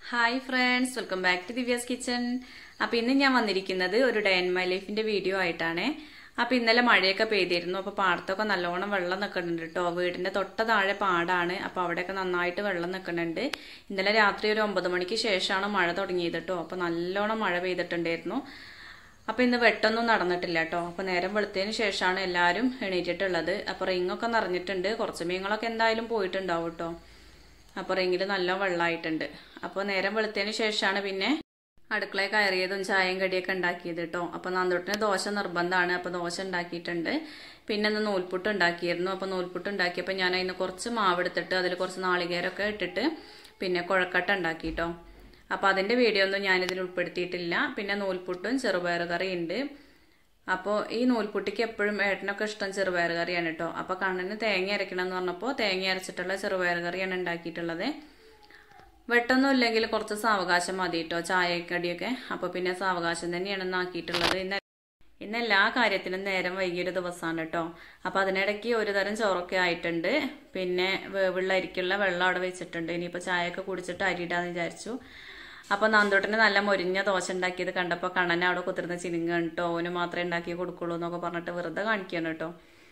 hi friends welcome back to Divya's kitchen അപ്പോൾ ഇന്ന് ഞാൻ വന്നിരിക്കുന്നത് ഒരു ഡേ ഇൻ മൈ ലൈഫിന്റെ വീഡിയോ ആയിട്ടാണ് അപ്പോൾ ഇന്നലെ മഴയൊക്കെ പെയ്തിരുന്നു അപ്പോൾ പാടത്തൊക്കെ നല്ലോണം വെള്ളം നിൽക്കുന്നുണ്ട് കേട്ടോ വീടിന്റെ തൊട്ട താഴെ പാടാണ് അപ്പോൾ അവിടെയൊക്കെ നന്നായിട്ട് വെള്ളം നിൽക്കുന്നുണ്ട് ഇന്നലെ രാത്രി ഒരു ഒമ്പത് മണിക്ക് ശേഷമാണ് മഴ തുടങ്ങിയത് കേട്ടോ അപ്പോൾ നല്ലോണം മഴ പെയ്തിട്ടുണ്ടായിരുന്നു അപ്പോൾ ഇന്ന് വെട്ടൊന്നും നടന്നിട്ടില്ല കേട്ടോ അപ്പോൾ നേരം വെളുത്തതിന് ശേഷമാണ് എല്ലാവരും എണീറ്റിട്ടുള്ളത് അപ്പോൾ റിങ്ങൊക്കെ നിറഞ്ഞിട്ടുണ്ട് കുറച്ച് മീനുകളൊക്കെ എന്തായാലും പോയിട്ടുണ്ടാവും കേട്ടോ അപ്പോൾ റിങ്ങിൽ നല്ല വെള്ളമായിട്ടുണ്ട് അപ്പോൾ നേരം വെളുത്തതിന് ശേഷമാണ് പിന്നെ അടുക്കളയിൽ കയറിയതും ചായയും കടിയൊക്കെ ഉണ്ടാക്കിയത് കേട്ടോ അപ്പോൾ നന്ദോട്ടിന് ദോശ നിർബന്ധമാണ് അപ്പോൾ ദോശ ഉണ്ടാക്കിയിട്ടുണ്ട് പിന്നെ ഇന്ന് നൂൽപുട്ട് ഉണ്ടാക്കിയിരുന്നു അപ്പോൾ നൂൽപുട്ട് ഉണ്ടാക്കിയപ്പോൾ ഞാൻ അതിന് കുറച്ച് മാവ് എടുത്തിട്ട് അതിൽ കുറച്ച് നാളികേരമൊക്കെ ഇട്ടിട്ട് പിന്നെ കുഴക്കട്ട ഉണ്ടാക്കി കേട്ടോ അപ്പോൾ അതിൻ്റെ വീഡിയോ ഒന്നും ഞാനിതിൽ ഉൾപ്പെടുത്തിയിട്ടില്ല പിന്നെ നൂൽപുട്ടും ചെറുപയർ കറിയും ഉണ്ട് അപ്പോൾ ഈ നൂൽപുട്ടിക്ക് എപ്പോഴും ഏട്ടനൊക്കെ ഇഷ്ടം ചെറുപയർ കറിയാണ് കേട്ടോ അപ്പോൾ കണ്ണന് തേങ്ങ അരയ്ക്കണം എന്ന് പറഞ്ഞപ്പോൾ തേങ്ങ അരച്ചിട്ടുള്ള ചെറുപയർ കറിയാണ് ഉണ്ടാക്കിയിട്ടുള്ളത് വെട്ടൊന്നും ഇല്ലെങ്കിൽ കുറച്ച് സാവകാശം മതി കേട്ടോ ചായക്കടിയൊക്കെ അപ്പോൾ പിന്നെ സാവകാശം തന്നെയാണ് ഇന്ന് ആക്കിയിട്ടുള്ളത് ഇന്ന് ഇന്ന് എല്ലാ കാര്യത്തിനും നേരം വൈകിയൊരു ദിവസമാണ് കേട്ടോ അപ്പോൾ അതിനിടയ്ക്ക് ഒരു തരം ചോറൊക്കെ ആയിട്ടുണ്ട് പിന്നെ വേവുള്ള അരിക്കുള്ള വെള്ളം അവിടെ വെച്ചിട്ടുണ്ട് ഇനിയിപ്പോൾ ചായയൊക്കെ കുടിച്ചിട്ട് അരിയിടാന്ന് വിചാരിച്ചു അപ്പോൾ നന്ദോട്ടിന് നല്ല മൊരിഞ്ഞ ദോശ ഉണ്ടാക്കിയത് കണ്ടപ്പോൾ കണ്ണനെ അവിടെ കുത്തിരുന്ന് ചിനിങ്ങാണ് കേട്ടോ ഓന് മാത്രമേ ഉണ്ടാക്കി കൊടുക്കുള്ളൂ എന്നൊക്കെ പറഞ്ഞിട്ട് വെറുതെ കാണിക്കുകയാണ് കേട്ടോ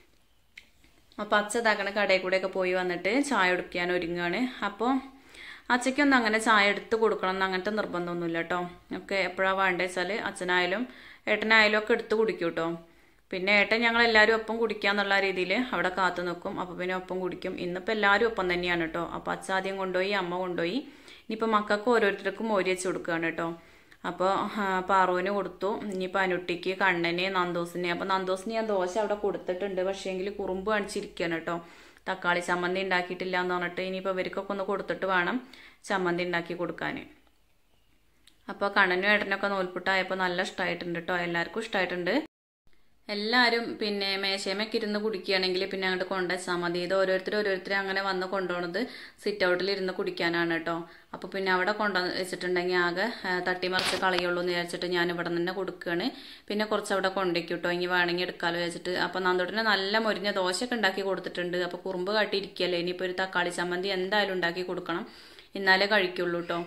അപ്പോൾ അച്ഛ ഇതാക്കണ കടയിൽ കൂടെയൊക്കെ പോയി വന്നിട്ട് ചായ കുടിക്കാൻ ഒരുങ്ങുകയാണ് അപ്പോൾ അച്ഛയ്ക്കൊന്നും അങ്ങനെ ചായ എടുത്ത് കൊടുക്കണം എന്ന് അങ്ങനത്തെ നിർബന്ധമൊന്നുമില്ല കേട്ടോ ഒക്കെ എപ്പോഴാണ് വേണ്ടത് വെച്ചാൽ അച്ഛനായാലും ഏട്ടനായാലും ഒക്കെ എടുത്ത് കുടിക്കും കേട്ടോ പിന്നെ ഏട്ടൻ ഞങ്ങൾ എല്ലാവരും ഒപ്പം കുടിക്കാന്നുള്ള രീതിയിൽ അവിടെ കാത്തു നിൽക്കും അപ്പോൾ പിന്നെ ഒപ്പം കുടിക്കും ഇന്നിപ്പോൾ എല്ലാവരും ഒപ്പം തന്നെയാണ് കേട്ടോ അപ്പോൾ അച്ഛ ആദ്യം കൊണ്ടുപോയി അമ്മ കൊണ്ടുപോയി ഇനിയിപ്പോൾ മക്കൾക്ക് ഓരോരുത്തർക്കും മോരി വെച്ച് കൊടുക്കുകയാണ് കേട്ടോ അപ്പോൾ പാറുവിന് കൊടുത്തു ഇനിയിപ്പോൾ അനുട്ടിക്ക് കണ്ണന് നന്ദോസിന് അപ്പോൾ നന്ദോസിന് ഞാൻ ദോശ അവിടെ കൊടുത്തിട്ടുണ്ട് പക്ഷേങ്കിൽ കുറുമ്പ് കാണിച്ചിരിക്കുകയാണ് കേട്ടോ തക്കാളി ചമ്മന്തി ഉണ്ടാക്കിയിട്ടില്ല എന്ന് പറഞ്ഞിട്ട് ഇനിയിപ്പോൾ ഇവർക്കൊക്കെ ഒന്ന് കൊടുത്തിട്ട് വേണം ചമ്മന്തി ഉണ്ടാക്കി കൊടുക്കാൻ അപ്പോൾ കണ്ണനും ഏട്ടനൊക്കെ നൂൽപുട്ടായപ്പോൾ നല്ല ഇഷ്ടമായിട്ടുണ്ട് കേട്ടോ എല്ലാവർക്കും ഇഷ്ടമായിട്ടുണ്ട് എല്ലാവരും പിന്നെ മേശയമൊക്കെ ഇരുന്ന് കുടിക്കുകയാണെങ്കിൽ പിന്നെ അങ്ങോട്ട് കൊണ്ടുവച്ചാൽ മതി ഇത് ഓരോരുത്തർ ഓരോരുത്തർ അങ്ങനെ വന്ന് കൊണ്ടുപോകുന്നത് സിറ്റ് ഔട്ടിൽ ഇരുന്ന് കുടിക്കാനാണ് കേട്ടോ അപ്പോൾ പിന്നെ അവിടെ കൊണ്ടു വെച്ചിട്ടുണ്ടെങ്കിൽ ആകെ തട്ടിമറിച്ച് കളയുള്ളൂ എന്ന് വിചാരിച്ചിട്ട് ഞാൻ ഇവിടെ തന്നെ കൊടുക്കുകയാണ് പിന്നെ കുറച്ച് അവിടെ കൊണ്ടേക്കും കേട്ടോ ഇനി വേണമെങ്കിൽ എടുക്കാമല്ലോ വെച്ചിട്ട് അപ്പോൾ നന്ദോട്ടിന് നല്ല മുരിഞ്ഞ ദോശയൊക്കെ ഉണ്ടാക്കി കൊടുത്തിട്ടുണ്ട് അപ്പോൾ കുറുമ്പ് കാട്ടിയിരിക്കുകയല്ലേ ഇനിയിപ്പോൾ ഒരു തക്കാളി ചമ്മന്തി എന്തായാലും ഉണ്ടാക്കി കൊടുക്കണം എന്നാലേ കഴിക്കുള്ളൂ കേട്ടോ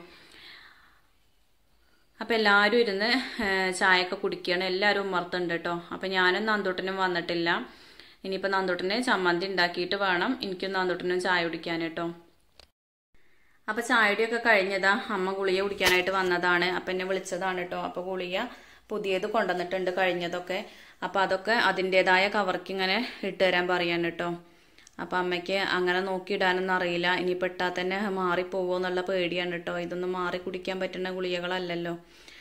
അപ്പോൾ എല്ലാവരും ഇരുന്ന് ചായയൊക്കെ കുടിക്കുകയാണ് എല്ലാവരും ഉമ്മർത്തുണ്ട് കേട്ടോ അപ്പോൾ ഞാനും നന്ദൂട്ടനും വന്നിട്ടില്ല ഇനിയിപ്പോൾ നന്ദൂട്ടന് ചമ്മന്തി ഉണ്ടാക്കിയിട്ട് വേണം എനിക്കും നന്ദൂട്ടനും ചായ കുടിക്കാൻ കേട്ടോ അപ്പോൾ ചായയുടെയൊക്കെ കഴിഞ്ഞതാ അമ്മ ഗുളിക കുടിക്കാനായിട്ട് വന്നതാണ് അപ്പം എന്നെ വിളിച്ചതാണ് കേട്ടോ അപ്പോൾ ഗുളിക പുതിയത് കൊണ്ടുവന്നിട്ടുണ്ട് കഴിഞ്ഞതൊക്കെ അപ്പോൾ അതൊക്കെ അതിൻ്റെതായ കവർക്ക് ഇങ്ങനെ ഇട്ട് തരാൻ പറയാൻ കേട്ടോ അപ്പം അമ്മയ്ക്ക് അങ്ങനെ നോക്കിയിടാനൊന്നും അറിയില്ല ഇനിയിപ്പോൾ ഇട്ടാൽ തന്നെ മാറിപ്പോവോ എന്നുള്ള പേടിയാണ് കേട്ടോ ഇതൊന്നും മാറി കുടിക്കാൻ പറ്റുന്ന ഗുളികകളല്ലല്ലോ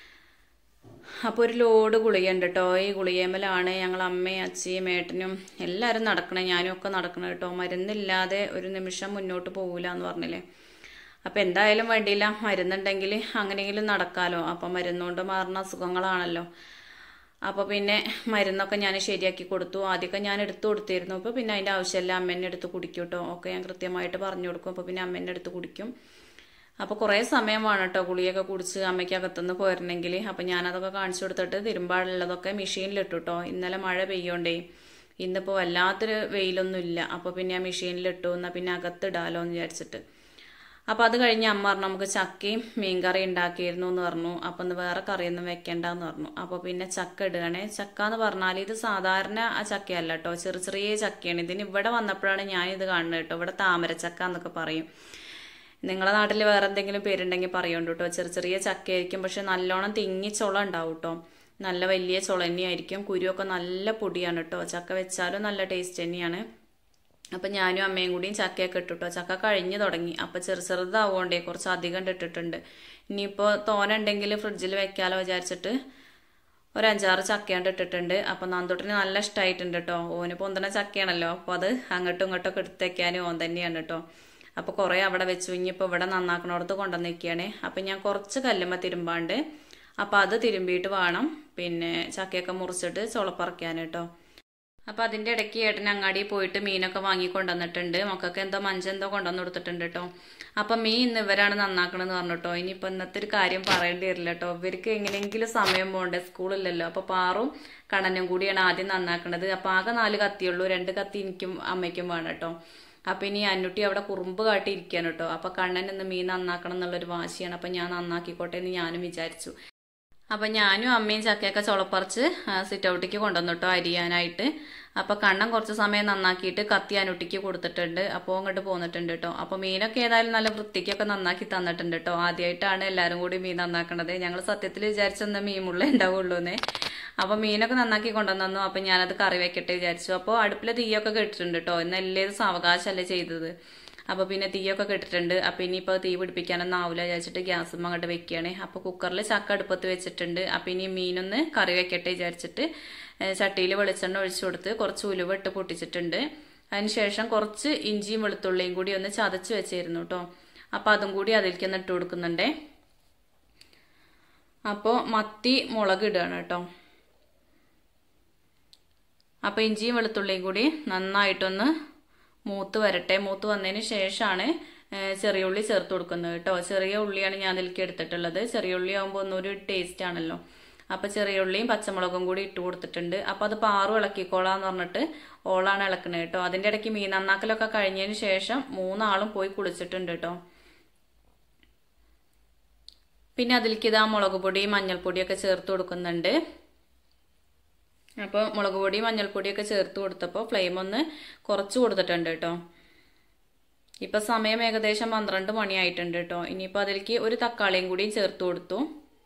അപ്പോൾ ഒരു ലോഡ് ഗുളികയുണ്ട് കേട്ടോ ഈ ഗുളികേമലാണ് ഞങ്ങൾ അമ്മയും അച്ഛയും ഏട്ടനും എല്ലാവരും നടക്കണേ ഞാനും ഒക്കെ നടക്കണം കേട്ടോ മരുന്നില്ലാതെ ഒരു നിമിഷം മുന്നോട്ട് പോകില്ല എന്ന് പറഞ്ഞില്ലേ അപ്പം എന്തായാലും വേണ്ടിയില്ല മരുന്നുണ്ടെങ്കിൽ അങ്ങനെയെങ്കിലും നടക്കാമല്ലോ അപ്പം മരുന്നുകൊണ്ട് മാറുന്ന അസുഖങ്ങളാണല്ലോ അപ്പോൾ പിന്നെ മരുന്നൊക്കെ ഞാൻ ശരിയാക്കി കൊടുത്തു ആദ്യമൊക്കെ ഞാൻ എടുത്തു കൊടുത്തിരുന്നു അപ്പോൾ പിന്നെ അതിൻ്റെ ആവശ്യമില്ല അമ്മേൻ്റെ അടുത്ത് കുടിക്കും കേട്ടോ ഒക്കെ ഞാൻ കൃത്യമായിട്ട് പറഞ്ഞു കൊടുക്കും അപ്പോൾ പിന്നെ അമ്മേൻ്റെ അടുത്ത് കുടിക്കും അപ്പോൾ കുറേ സമയം വേണം കേട്ടോ ഗുളിയൊക്കെ കുടിച്ച് അമ്മയ്ക്ക് അകത്തുനിന്ന് പോയിരുന്നെങ്കിൽ അപ്പോൾ ഞാനതൊക്കെ കാണിച്ചു കൊടുത്തിട്ട് തിരുമ്പാടുള്ളതൊക്കെ മെഷീനിലിട്ടു കേട്ടോ ഇന്നലെ മഴ പെയ്യോണ്ടേ ഇന്നിപ്പോൾ വല്ലാത്തൊരു വെയിലൊന്നും ഇല്ല അപ്പോൾ പിന്നെ ആ മെഷീനിലിട്ടു എന്നാൽ പിന്നെ അകത്തിടാലോ എന്ന് വിചാരിച്ചിട്ട് അപ്പോൾ അത് കഴിഞ്ഞ് അമ്മ പറഞ്ഞു നമുക്ക് ചക്കയും മീൻകറി ഉണ്ടാക്കിയിരുന്നു എന്ന് പറഞ്ഞു അപ്പം ഒന്ന് വേറെ കറിയൊന്നും വെക്കണ്ടെന്ന് പറഞ്ഞു അപ്പോൾ പിന്നെ ചക്ക ഇടുകയാണേ ചക്ക എന്ന് പറഞ്ഞാൽ ഇത് സാധാരണ ആ ചക്കയല്ല കേട്ടോ ചെറിയ ചെറിയ ചക്കയാണ് ഇതിന് ഇവിടെ വന്നപ്പോഴാണ് ഞാൻ ഇത് കാണുന്നത് കേട്ടോ ഇവിടെ താമരച്ചക്ക എന്നൊക്കെ പറയും നിങ്ങളുടെ നാട്ടിൽ വേറെ എന്തെങ്കിലും പേരുണ്ടെങ്കിൽ പറയുന്നുണ്ട് കേട്ടോ ചെറിയ ചെറിയ ചക്കയായിരിക്കും പക്ഷെ നല്ലോണം തിങ്ങി ചുള ഉണ്ടാവും കേട്ടോ നല്ല വലിയ ചുള തന്നെയായിരിക്കും കുരുവൊക്കെ നല്ല പൊടിയാണ് കേട്ടോ ചക്ക വെച്ചാലും നല്ല ടേസ്റ്റ് തന്നെയാണ് അപ്പം ഞാനും അമ്മയും കൂടിയും ചക്കയൊക്കെ ഇട്ടിട്ടോ ചക്ക കഴിഞ്ഞ് തുടങ്ങി അപ്പം ചെറു ചെറുതാവുകൊണ്ടേ കുറച്ച് അധികം ഇട്ടിട്ടുണ്ട് ഇനിയിപ്പോൾ തോന ഉണ്ടെങ്കിൽ ഫ്രിഡ്ജിൽ വെക്കാലോ വിചാരിച്ചിട്ട് ഒരു അഞ്ചാറ് ചക്കയാണ്ട് ഇട്ടിട്ടുണ്ട് അപ്പം നന്ദോട്ടിന് നല്ല ഇഷ്ടമായിട്ടുണ്ട് കേട്ടോ ഓന് പൊന്തണ ചക്കയാണല്ലോ അപ്പോൾ അത് അങ്ങോട്ടും ഇങ്ങോട്ടൊക്കെ എടുത്തേക്കാനും ഓൻ തന്നെയാണ് കേട്ടോ അപ്പോൾ കുറേ അവിടെ വെച്ചു ഇനിയിപ്പോൾ ഇവിടെ നന്നാക്കണോടത്ത് കൊണ്ടുവന്ന് വെക്കുകയാണ് അപ്പം ഞാൻ കുറച്ച് കല്ലുമ്മ തിരുമ്പാണ്ട് അപ്പം അത് തിരുമ്പിയിട്ട് വേണം പിന്നെ ചക്കയൊക്കെ മുറിച്ചിട്ട് ചുളപ്പറക്കാൻ കേട്ടോ അപ്പോൾ അതിൻ്റെ ഇടയ്ക്ക് ഏട്ടൻ അങ്ങാടി പോയിട്ട് മീനൊക്കെ വാങ്ങി കൊണ്ടുവന്നിട്ടുണ്ട് മക്കൾക്ക് എന്തോ മഞ്ച എന്തോ കൊണ്ടുവന്ന് കൊടുത്തിട്ടുണ്ട് കേട്ടോ അപ്പം മീൻ ഇന്ന് ഇവരാണ് നന്നാക്കണമെന്ന് പറഞ്ഞിട്ടോ ഇനിയിപ്പോൾ ഇന്നത്തെ ഒരു കാര്യം പറയേണ്ടി വരില്ല കേട്ടോ ഇവർക്ക് എങ്ങനെയെങ്കിലും സമയം പോകണ്ടേ സ്കൂളില്ലല്ലോ അപ്പോൾ പാറും കണ്ണനും കൂടിയാണ് ആദ്യം നന്നാക്കണത് അപ്പോൾ ആകെ നാല് കത്തിയുള്ളൂ രണ്ട് കത്തി എനിക്കും അമ്മയ്ക്കും വേണം കേട്ടോ അപ്പൊ ഇനി അന്നുട്ടി അവിടെ കുറുമ്പ് കാട്ടിയിരിക്കാണ് കേട്ടോ അപ്പൊ കണ്ണൻ ഇന്ന് മീൻ നന്നാക്കണം എന്നുള്ളൊരു വാശിയാണ് അപ്പൊ ഞാൻ നന്നാക്കിക്കോട്ടെ എന്ന് ഞാനും വിചാരിച്ചു അപ്പൊ ഞാനും അമ്മയും ചക്കയൊക്കെ ചുളപ്പറിച്ച് സിറ്റ് ഔട്ടിക്ക് കൊണ്ടുവന്നു കേട്ടോ അരിയാനായിട്ട് അപ്പൊ കണ്ണൻ കുറച്ച് സമയം നന്നാക്കിയിട്ട് കത്തി അനുട്ടിക്ക് കൊടുത്തിട്ടുണ്ട് അപ്പോൾ അങ്ങോട്ട് പോന്നിട്ടുണ്ട് കേട്ടോ അപ്പൊ മീനൊക്കെ ഏതായാലും നല്ല വൃത്തിക്കൊക്കെ നന്നാക്കി തന്നിട്ടുണ്ട് കേട്ടോ ആദ്യമായിട്ടാണ് എല്ലാവരും കൂടി മീൻ നന്നാക്കണത് ഞങ്ങൾ സത്യത്തിൽ വിചാരിച്ചെന്ന മീൻ മുള്ള ഉണ്ടാവുള്ളൂന്നേ അപ്പൊ മീനൊക്കെ നന്നാക്കി കൊണ്ടുവന്നു അപ്പൊ ഞാനത് കറി വെക്കട്ടെ വിചാരിച്ചു അപ്പോൾ അടുപ്പിലെ തീയൊക്കെ കെട്ടിട്ടുണ്ട് കേട്ടോ ഇന്ന് എല്ലാം സാവകാശമല്ലേ ചെയ്തത് അപ്പൊ പിന്നെ തീയൊക്കെ കെട്ടിട്ടുണ്ട് അപ്പൊ ഇനിയിപ്പോ തീ പിടിപ്പിക്കാനൊന്നും ആവില്ല വിചാരിച്ചിട്ട് ഗ്യാസ് അങ്ങോട്ട് വെക്കുകയാണ് അപ്പൊ കുക്കറിൽ ചക്ക അടുപ്പത്ത് വെച്ചിട്ടുണ്ട് അപ്പൊ ഇനി മീനൊന്ന് കറി വെക്കട്ടെ വിചാരിച്ചിട്ട് ചട്ടിയിൽ വെളിച്ചെണ്ണ ഒഴിച്ചു കൊടുത്ത് കുറച്ച് ഉലുവ ഇട്ട് പൊട്ടിച്ചിട്ടുണ്ട് അതിനുശേഷം കുറച്ച് ഇഞ്ചിയും വെളുത്തുള്ളിയും കൂടി ഒന്ന് ചതച്ച് വെച്ചിരുന്നു കേട്ടോ അപ്പൊ അതും കൂടി അതിലേക്ക് ഒന്ന് ഇട്ട് കൊടുക്കുന്നുണ്ടേ അപ്പോൾ മത്തി മുളക് ഇടുകയാണ് കേട്ടോ അപ്പൊ ഇഞ്ചിയും വെളുത്തുള്ളിയും കൂടി നന്നായിട്ടൊന്ന് മൂത്ത് വരട്ടെ മൂത്ത് വന്നതിന് ശേഷമാണ് ചെറിയ ഉള്ളി ചേർത്ത് കൊടുക്കുന്നത് കേട്ടോ ചെറിയ ഉള്ളിയാണ് ഞാൻ അതിലേക്ക് എടുത്തിട്ടുള്ളത് ചെറിയ ഉള്ളി ആകുമ്പോൾ ഒന്നൊരു ടേസ്റ്റ് ആണല്ലോ അപ്പൊ ചെറിയ ഉള്ളിയും പച്ചമുളകും കൂടി ഇട്ട് കൊടുത്തിട്ടുണ്ട് അപ്പൊ അത് പാറും ഇളക്കിക്കോളാന്ന് പറഞ്ഞിട്ട് ഓളാണ് ഇളക്കണത് കേട്ടോ അതിന്റെ ഇടയ്ക്ക് മീൻ നന്നാക്കലൊക്കെ കഴിഞ്ഞതിന് ശേഷം മൂന്നാളും പോയി കുളിച്ചിട്ടുണ്ട് കേട്ടോ പിന്നെ അതിലേക്ക് ഇതാ മുളക് പൊടി മഞ്ഞൾപ്പൊടിയൊക്കെ ചേർത്ത് കൊടുക്കുന്നുണ്ട് അപ്പോൾ മുളക് പൊടി മഞ്ഞൾപ്പൊടിയൊക്കെ ചേർത്ത് കൊടുത്തപ്പോൾ ഫ്ലെയിം ഒന്ന് കുറച്ച് കൊടുത്തിട്ടുണ്ട് കേട്ടോ ഇപ്പൊ സമയം ഏകദേശം പന്ത്രണ്ട് മണിയായിട്ടുണ്ട് കേട്ടോ ഇനിയിപ്പോൾ അതിലേക്ക് ഒരു തക്കാളിയും കൂടിയും ചേർത്ത് കൊടുത്തു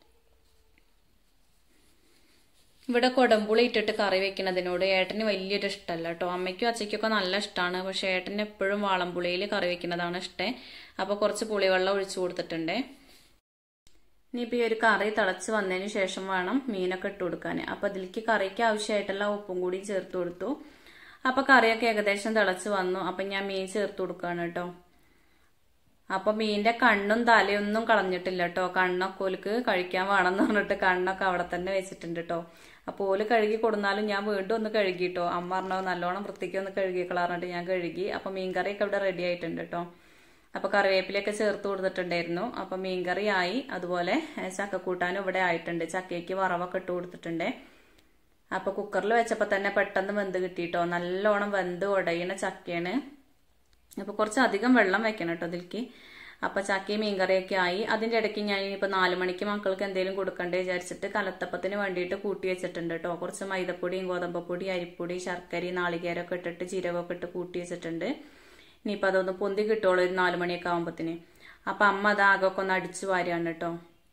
ഇവിടെ കൊടമ്പുളി ഇട്ടിട്ട് കറി വെക്കുന്നതിനോട് ഏട്ടന് വലിയൊരു ഇഷ്ടമല്ല കേട്ടോ അമ്മയ്ക്കും അച്ഛയ്ക്കൊക്കെ നല്ല ഇഷ്ടമാണ് പക്ഷെ ഏട്ടന് എപ്പോഴും വാളംപുളിയിൽ കറി വെക്കുന്നതാണ് ഇഷ്ടം അപ്പോൾ കുറച്ച് പുളിവെള്ളം ഒഴിച്ചു കൊടുത്തിട്ടുണ്ടേ ഇനിയിപ്പോൾ ഈ ഒരു കറി തിളച്ച് വന്നതിന് ശേഷം വേണം മീനൊക്കെ ഇട്ട് കൊടുക്കാൻ അപ്പോൾ അതിലേക്ക് കറിക്ക് ആവശ്യമായിട്ടുള്ള ഉപ്പും കൂടി ചേർത്ത് കൊടുത്തു അപ്പോൾ കറിയൊക്കെ ഏകദേശം തിളച്ച് വന്നു അപ്പം ഞാൻ മീൻ ചേർത്ത് കൊടുക്കുകയാണ് കേട്ടോ അപ്പൊ മീനിന്റെ കണ്ണും തലയൊന്നും കളഞ്ഞിട്ടില്ല കേട്ടോ കണ്ണൊക്കെ ഓലിക്ക് കഴിക്കാൻ വേണമെന്ന് പറഞ്ഞിട്ട് കണ്ണൊക്കെ അവിടെ തന്നെ വെച്ചിട്ടുണ്ട് കേട്ടോ അപ്പോൾ ഓല് കഴുകി കൊടുന്നാലും ഞാൻ വീണ്ടും ഒന്ന് കഴുകി കേട്ടോ അമ്മ പറഞ്ഞോ നല്ലോണം വൃത്തിക്ക് ഒന്ന് കഴുകി കളറിട്ട് ഞാൻ കഴുകി അപ്പൊ മീൻകറിയൊക്കെ ഇവിടെ റെഡി ആയിട്ടുണ്ട് കേട്ടോ അപ്പൊ കറിവേപ്പിലയൊക്കെ ചേർത്ത് കൊടുത്തിട്ടുണ്ടായിരുന്നു അപ്പൊ മീൻകറി ആയി അതുപോലെ ചക്കക്കൂട്ടാനും ഇവിടെ ആയിട്ടുണ്ട് ചക്കയ്ക്ക് വറവൊക്കെ ഇട്ട് കൊടുത്തിട്ടുണ്ട് അപ്പൊ കുക്കറിൽ വെച്ചപ്പോ തന്നെ പെട്ടെന്ന് വെന്ത് കിട്ടിട്ടോ നല്ലോണം വെന്ത് ഉടയണ ചക്കയാണ് അപ്പൊ കുറച്ച് അധികം വെള്ളം വെക്കണം കേട്ടോ അതിലേക്ക് അപ്പൊ ചക്കയും മീൻകറിയൊക്കെ ആയി അതിന്റെ ഇടയ്ക്ക് ഞാൻ ഇനിയിപ്പോ നാലു മണിക്ക് മക്കൾക്ക് എന്തെങ്കിലും കൊടുക്കണ്ടേ വിചാരിച്ചിട്ട് കലത്തപ്പത്തിന് വേണ്ടിയിട്ട് കൂട്ടി വെച്ചിട്ടുണ്ട് കേട്ടോ കുറച്ച് മൈദപ്പൊടിയും ഗോതമ്പപ്പൊടി അരിപ്പൊടി ശർക്കരയും നാളികേരമൊക്കെ ഇട്ടിട്ട് ജീരകമൊക്കെ ഇട്ട് കൂട്ടി വെച്ചിട്ടുണ്ട് ഇനിയിപ്പോൾ അതൊന്ന് പൊന്തി കിട്ടുള്ളൂ ഒരു നാലു മണിയൊക്കെ ആകുമ്പത്തിന് അപ്പൊ അമ്മ അത് ആകൊക്കെ ഒന്ന് അടിച്ചു വാരാണ് കേട്ടോ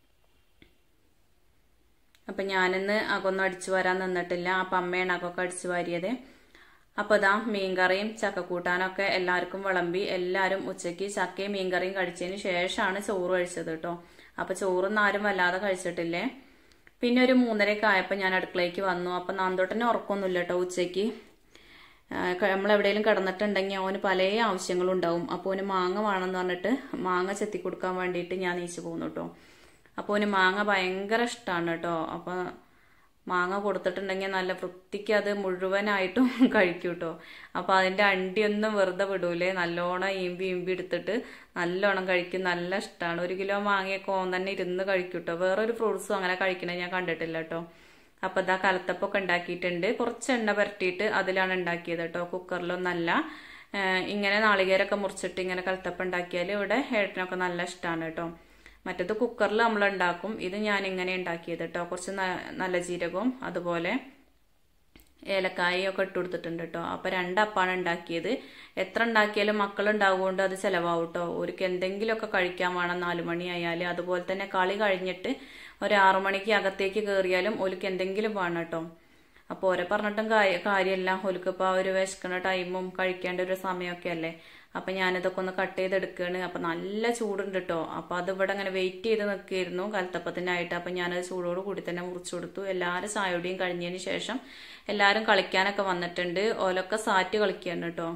അപ്പൊ ഞാനിന്ന് അകൊന്നും അടിച്ചു വരാൻ നിന്നിട്ടില്ല അപ്പൊ അമ്മയാണ് അകൊക്കെ അടിച്ചു വാരിയത് അപ്പൊ ഇതാ മീൻകറിയും ചക്കക്കൂട്ടാനൊക്കെ എല്ലാവർക്കും വിളമ്പി എല്ലാവരും ഉച്ചയ്ക്ക് ചക്കയും മീൻകറിയും കഴിച്ചതിന് ശേഷമാണ് ചോറ് കഴിച്ചത് കേട്ടോ അപ്പൊ ചോറൊന്നും ആരും വല്ലാതെ കഴിച്ചിട്ടില്ലേ പിന്നെ ഒരു മൂന്നരയൊക്കെ ആയപ്പോൾ ഞാൻ അടുക്കളയ്ക്ക് വന്നു അപ്പൊ നാന്തോട്ടനെ ഉറക്കൊന്നുമില്ല കേട്ടോ ഉച്ചയ്ക്ക് നമ്മൾ എവിടെയെങ്കിലും കിടന്നിട്ടുണ്ടെങ്കിൽ അവന് പല ആവശ്യങ്ങളും ഉണ്ടാവും അപ്പോൾ അവന് മാങ്ങ വേണമെന്ന് പറഞ്ഞിട്ട് മാങ്ങ ചെത്തി കൊടുക്കാൻ വേണ്ടിയിട്ട് ഞാൻ നീച്ചു പോകുന്നു കേട്ടോ അപ്പോൾ അവന് മാങ്ങ ഭയങ്കര ഇഷ്ടമാണ് കേട്ടോ അപ്പോൾ മാങ്ങ കൊടുത്തിട്ടുണ്ടെങ്കിൽ നല്ല വൃത്തിക്ക് അത് മുഴുവനായിട്ടും കഴിക്കും കേട്ടോ അപ്പോൾ അതിൻ്റെ അണ്ടിയൊന്നും വെറുതെ വിടൂലേ നല്ലോണം ഈമ്പി ഈമ്പി എടുത്തിട്ട് നല്ലോണം കഴിക്കും നല്ല ഇഷ്ടമാണ് ഒരു കിലോ മാങ്ങയൊക്കെ ഓൻ തന്നെ ഇരുന്ന് കഴിക്കും കേട്ടോ വേറൊരു ഫ്രൂട്ട്സും അങ്ങനെ കഴിക്കണേ ഞാൻ കണ്ടിട്ടില്ല കേട്ടോ അപ്പൊ ഇതാ കലത്തപ്പൊക്കെ ഉണ്ടാക്കിയിട്ടുണ്ട് കുറച്ച് എണ്ണ പുരട്ടിയിട്ട് അതിലാണ് ഉണ്ടാക്കിയത് കേട്ടോ കുക്കറിലൊന്നല്ല ഇങ്ങനെ നാളികേരൊക്കെ മുറിച്ചിട്ട് ഇങ്ങനെ കലത്തപ്പം ഉണ്ടാക്കിയാൽ ഇവിടെ ഏട്ടനൊക്കെ നല്ല ഇഷ്ടമാണ് കേട്ടോ മറ്റത് കുക്കറിൽ നമ്മൾ ഉണ്ടാക്കും ഇത് ഞാൻ ഇങ്ങനെ ഉണ്ടാക്കിയത് കേട്ടോ കുറച്ച് നല്ല ജീരകവും അതുപോലെ ഏലക്കായും ഒക്കെ ഇട്ട് കൊടുത്തിട്ടുണ്ട് കേട്ടോ അപ്പൊ രണ്ടപ്പാണ് ഉണ്ടാക്കിയത് എത്ര ഉണ്ടാക്കിയാലും മക്കൾ ഉണ്ടാവുകൊണ്ട് അത് ചിലവാവും കേട്ടോ അവർക്ക് എന്തെങ്കിലുമൊക്കെ കഴിക്കാൻ വേണം നാലു മണിയായാലും അതുപോലെ തന്നെ കളി കഴിഞ്ഞിട്ട് ഒരു ആറു മണിക്ക് അകത്തേക്ക് കയറിയാലും ഓലിക്ക് എന്തെങ്കിലും വേണം കേട്ടോ അപ്പോൾ ഓരെ പറഞ്ഞിട്ടും കാര്യമല്ല ഓലിക്ക് ഇപ്പോൾ ഒരു വിശക്കണ ടൈമും കഴിക്കേണ്ട ഒരു സമയമൊക്കെ അല്ലേ അപ്പൊ ഞാനിതൊക്കെ ഒന്ന് കട്ട് ചെയ്തെടുക്കുകയാണ് അപ്പൊ നല്ല ചൂടുണ്ട് കേട്ടോ അപ്പൊ അത് ഇവിടെ അങ്ങനെ വെയിറ്റ് ചെയ്ത് നിൽക്കുകയായിരുന്നു കലത്തപ്പത്തിനായിട്ട് അപ്പൊ ഞാനത് ചൂടോട് കൂടി തന്നെ മുറിച്ചു കൊടുത്തു എല്ലാവരും ചായയോടെയും കഴിഞ്ഞതിന് ശേഷം എല്ലാവരും കളിക്കാനൊക്കെ വന്നിട്ടുണ്ട് ഓലൊക്കെ സാറ്റ് കളിക്കുകയാണ് കേട്ടോ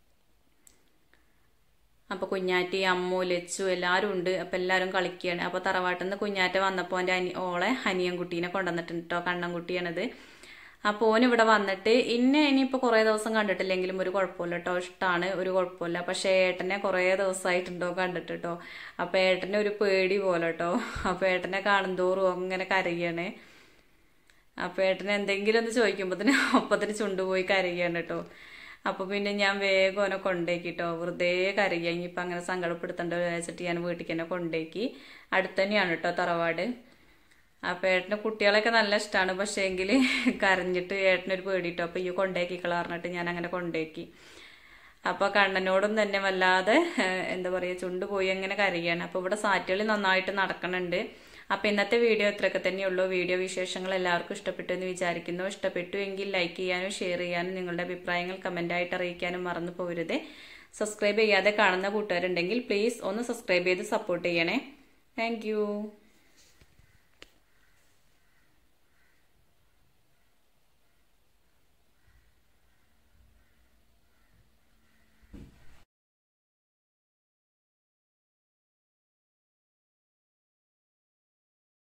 അപ്പൊ കുഞ്ഞാറ്റി അമ്മു ലച്ചു എല്ലാവരും ഉണ്ട് അപ്പൊ എല്ലാവരും കളിക്കുകയാണ് അപ്പൊ തറവാട്ടിൽ നിന്ന് കുഞ്ഞാറ്റ വന്നപ്പോൾ എൻ്റെ അനി ഓളെ ഹനിയൻ കുട്ടീനെ കൊണ്ടുവന്നിട്ടുണ്ട് കേട്ടോ കണ്ണൻകുട്ടിയാണിത് അപ്പോൾ ഓൻ ഇവിടെ വന്നിട്ട് ഇന്നെ ഇനിയിപ്പോൾ കുറേ ദിവസം കണ്ടിട്ടില്ലെങ്കിലും ഒരു കുഴപ്പമില്ല കേട്ടോ ഇഷ്ടമാണ് ഒരു കുഴപ്പമില്ല പക്ഷേ ഏട്ടനെ കുറേ ദിവസമായിട്ടുണ്ടോ കണ്ടിട്ട് കേട്ടോ അപ്പോൾ ഏട്ടനെ ഒരു പേടി പോലെ കേട്ടോ അപ്പോൾ ഏട്ടനെ കാണുന്തോറും അങ്ങനെ കരയാണ് അപ്പോൾ ഏട്ടനെ എന്തെങ്കിലും ഒന്ന് ചോദിക്കുമ്പോഴത്തേന് ഒപ്പത്തിന് ചുണ്ടുപോയി കരയാണ് കേട്ടോ അപ്പൊ പിന്നെ ഞാൻ വേഗം അവനെ കൊണ്ടേക്കിട്ടോ വെറുതെ കരയുക ഇനിയിപ്പൊ അങ്ങനെ സങ്കടപ്പെടുത്തേണ്ട വെച്ചിട്ട് ഞാൻ വീട്ടിൽ തന്നെ കൊണ്ടേക്കി അടുത്ത് തന്നെയാണ് കേട്ടോ തറവാട് അപ്പൊ ഏട്ടന് കുട്ടികളൊക്കെ നല്ല ഇഷ്ടമാണ് പക്ഷേ എങ്കിൽ കരഞ്ഞിട്ട് ഏട്ടനൊരു പേടിട്ടോ അപ്പൊ ഈ കൊണ്ടേക്കിക്കള പറഞ്ഞിട്ട് ഞാൻ അങ്ങനെ കൊണ്ടേക്കി അപ്പൊ കണ്ണനോടും തന്നെ വല്ലാതെ ഏഹ്, എന്താ പറയാ ചുണ്ട് പോയി അങ്ങനെ കരയാണ് അപ്പൊ ഇവിടെ സാറ്റുകളി നന്നായിട്ട് നടക്കണുണ്ട് അപ്പൊ ഇന്നത്തെ വീഡിയോ ഇത്രയൊക്കെ തന്നെയുള്ളൂ വീഡിയോ വിശേഷങ്ങൾ എല്ലാവർക്കും ഇഷ്ടപ്പെട്ടു എന്ന് വിചാരിക്കുന്നു ഇഷ്ടപ്പെട്ടു എങ്കിൽ ലൈക്ക് ചെയ്യാനും ഷെയർ ചെയ്യാനും നിങ്ങളുടെ അഭിപ്രായങ്ങൾ കമന്റായിട്ട് അറിയിക്കാനും മറന്നു പോകരുത് സബ്സ്ക്രൈബ് ചെയ്യാതെ കാണുന്ന കൂട്ടുകാരുണ്ടെങ്കിൽ പ്ലീസ് ഒന്ന് സബ്സ്ക്രൈബ് ചെയ്ത് സപ്പോർട്ട് ചെയ്യണേ താങ്ക്